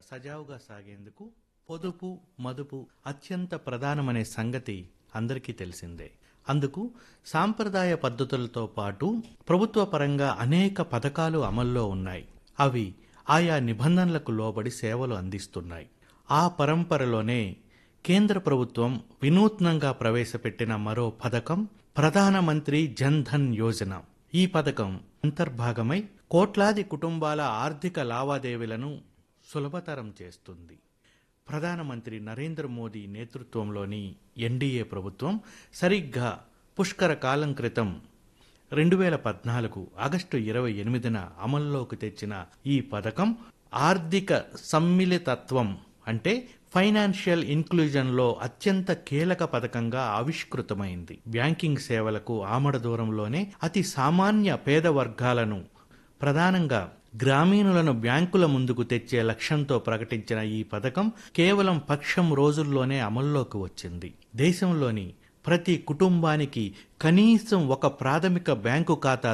సజావుగా సాగేందుకు పొదుపు మదుపు అత్యంత ప్రధానమనే సంగతి అందరికీ తెలిసిందే అందుకు సాంప్రదాయ పద్ధతులతో పాటు ప్రభుత్వ పరంగా అనేక పథకాలు అమల్లో ఉన్నాయి అవి ఆయా నిబంధనలకు లోబడి సేవలు అందిస్తున్నాయి ఆ పరంపరలోనే కేంద్ర ప్రభుత్వం వినూత్నంగా ప్రవేశపెట్టిన మరో పథకం ప్రధానమంత్రి జన్ ధన్ యోజన ఈ పథకం అంతర్భాగమై కోట్లాది కుటుంబాల ఆర్థిక లావాదేవీలను సులభతరం చేస్తుంది ప్రధానమంత్రి నరేంద్ర మోదీ నేతృత్వంలోని ఎన్డీఏ ప్రభుత్వం సరిగ్గా పుష్కర కాలం క్రితం రెండు వేల పద్నాలుగు ఆగస్టు ఇరవై ఎనిమిదిన అమల్లోకి తెచ్చిన ఈ పథకం ఆర్థిక సమ్మిళితత్వం అంటే ఫైనాన్షియల్ ఇన్క్లూజన్లో అత్యంత కీలక పథకంగా ఆవిష్కృతమైంది బ్యాంకింగ్ సేవలకు ఆమడ దూరంలోనే అతి సామాన్య పేద వర్గాలను ప్రధానంగా గ్రామీణులను బ్యాంకుల ముందుకు తెచ్చే లక్ష్యంతో ప్రకటించిన ఈ పథకం కేవలం పక్షం రోజుల్లోనే అమల్లోకి వచ్చింది దేశంలోని ప్రతి కుటుంబానికి కనీసం ఒక ప్రాథమిక బ్యాంకు ఖాతా